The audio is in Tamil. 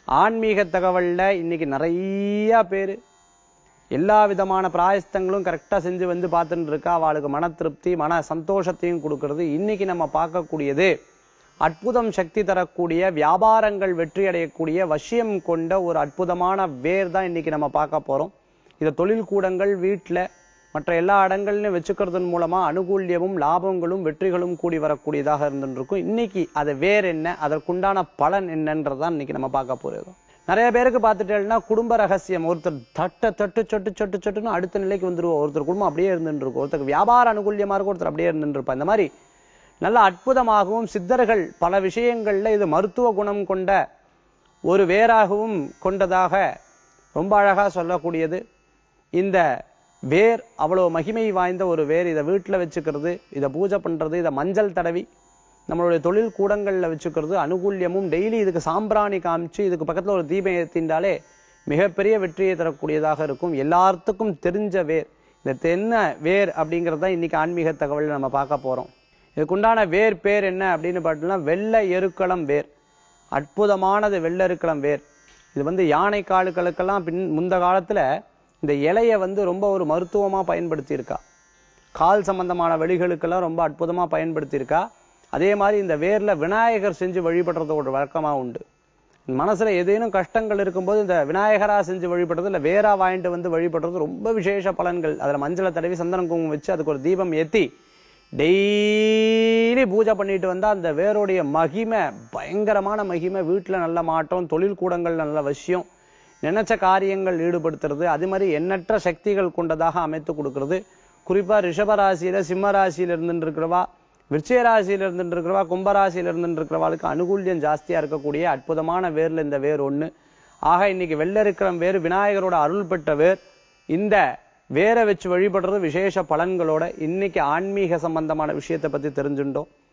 ஆன்மீக தகவல்ல இன்னைக்கு நிறைய பேர் எல்லா விதமான பிராயஸ்தங்களும் கரெக்டா செஞ்சு வந்து பார்த்துட்டு இருக்கா அவளுக்கு மன திருப்தி மன சந்தோஷத்தையும் கொடுக்கிறது இன்னைக்கு நம்ம பார்க்கக்கூடியது அற்புதம் சக்தி தரக்கூடிய வியாபாரங்கள் வெற்றி அடையக்கூடிய வசியம் கொண்ட ஒரு அற்புதமான வேர் தான் இன்னைக்கு நம்ம பார்க்க போறோம் இதை தொழில் கூடங்கள் வீட்டுல மற்ற எல்லா இடங்கள்லையும் வச்சுக்கிறதன் மூலமா அனுகூல்யமும் லாபங்களும் வெற்றிகளும் கூடி வரக்கூடியதாக இருந்துருக்கும் இன்னைக்கு அது வேர் என்ன அதற்குண்டான பலன் என்னன்றதான் இன்னைக்கு நம்ம பார்க்க போறோம் நிறைய பேருக்கு பார்த்துட்டேன்னா குடும்ப ரகசியம் ஒருத்தர் தட்ட தட்டு சொட்டு சொட்டு சொட்டுன்னு அடுத்த நிலைக்கு வந்துருவோம் ஒருத்தர் குடும்பம் அப்படியே இருந்துட்டு இருக்கும் ஒருத்தருக்கு வியாபார அனுகூல்யமா இருக்கும் ஒருத்தர் அப்படியே இருந்துட்டு இருப்பா இந்த மாதிரி நல்ல அற்புதமாகவும் சித்தர்கள் பல விஷயங்கள்ல இது மருத்துவ குணம் கொண்ட ஒரு வேராகவும் கொண்டதாக ரொம்ப அழகா சொல்லக்கூடியது இந்த வேர் அவ்வளவு மகிமை வாய்ந்த ஒரு வேர் இதை வீட்டுல வச்சுக்கிறது இதை பூஜை பண்றது இதை மஞ்சள் தடவி நம்மளுடைய தொழில் கூடங்கள்ல வச்சுக்கிறது அனுகூல்யமும் டெய்லி இதுக்கு சாம்பிராணி காமிச்சு இதுக்கு பக்கத்துல ஒரு தீபம் ஏத்தின்றாலே மிகப்பெரிய வெற்றியை தரக்கூடியதாக இருக்கும் எல்லாத்துக்கும் தெரிஞ்ச வேர் இந்த தென்ன வேர் அப்படிங்கிறது தான் இன்னைக்கு ஆன்மீக தகவல் நம்ம பார்க்க போறோம் இதுக்குண்டான வேர் பேர் என்ன அப்படின்னு பார்த்தோம்னா வெள்ளை எருக்களம் வேர் அற்புதமானது வெள்ளை எருக்களம் வேர் இது வந்து யானை காலுக்களுக்கெல்லாம் பின் முந்த காலத்துல இந்த இலைய வந்து ரொம்ப ஒரு மருத்துவமா பயன்படுத்தி இருக்கா கால் சம்பந்தமான வழிகளுக்கெல்லாம் ரொம்ப அற்புதமா பயன்படுத்தி இருக்கா அதே மாதிரி இந்த வேர்ல விநாயகர் செஞ்சு வழிபடுறது ஒரு வழக்கமா உண்டு மனசுல ஏதேனும் கஷ்டங்கள் இருக்கும்போது இந்த விநாயகரா செஞ்சு வழிபடுறது இல்ல வேரா வாங்கிட்டு வந்து வழிபடுறது ரொம்ப விசேஷ பலன்கள் அதுல மஞ்சளை தடவி சந்தனம் குங்குமம் வச்சு அதுக்கு ஒரு தீபம் ஏத்தி டெய்லி பூஜை பண்ணிட்டு வந்தா அந்த வேருடைய மகிமை பயங்கரமான மகிமை வீட்டுல நல்ல மாற்றம் தொழில் கூடங்கள் நல்ல விஷயம் நினைச்ச காரியங்கள் ஈடுபடுத்துறது அது மாதிரி எண்ணற்ற சக்திகள் கொண்டதாக அமைத்து கொடுக்கிறது குறிப்பா ரிஷப ராசியில சிம்ம ராசியில இருந்துட்டு இருக்கிறவா விருச்சிக ராசியில இருந்துட்டு இருக்கிறவா கும்பராசியில இருந்துட்டு இருக்கிறவாளுக்கு அனுகூல்யம் ஜாஸ்தியா இருக்கக்கூடிய அற்புதமான வேர்ல இந்த வேர் ஒண்ணு ஆக இன்னைக்கு வெள்ள இருக்கிற வேர் விநாயகரோட அருள் பெற்ற வேர் இந்த வேரை வச்சு வழிபடுறது விசேஷ பலன்களோட இன்னைக்கு ஆன்மீக சம்பந்தமான விஷயத்தை பத்தி தெரிஞ்சுட்டோம்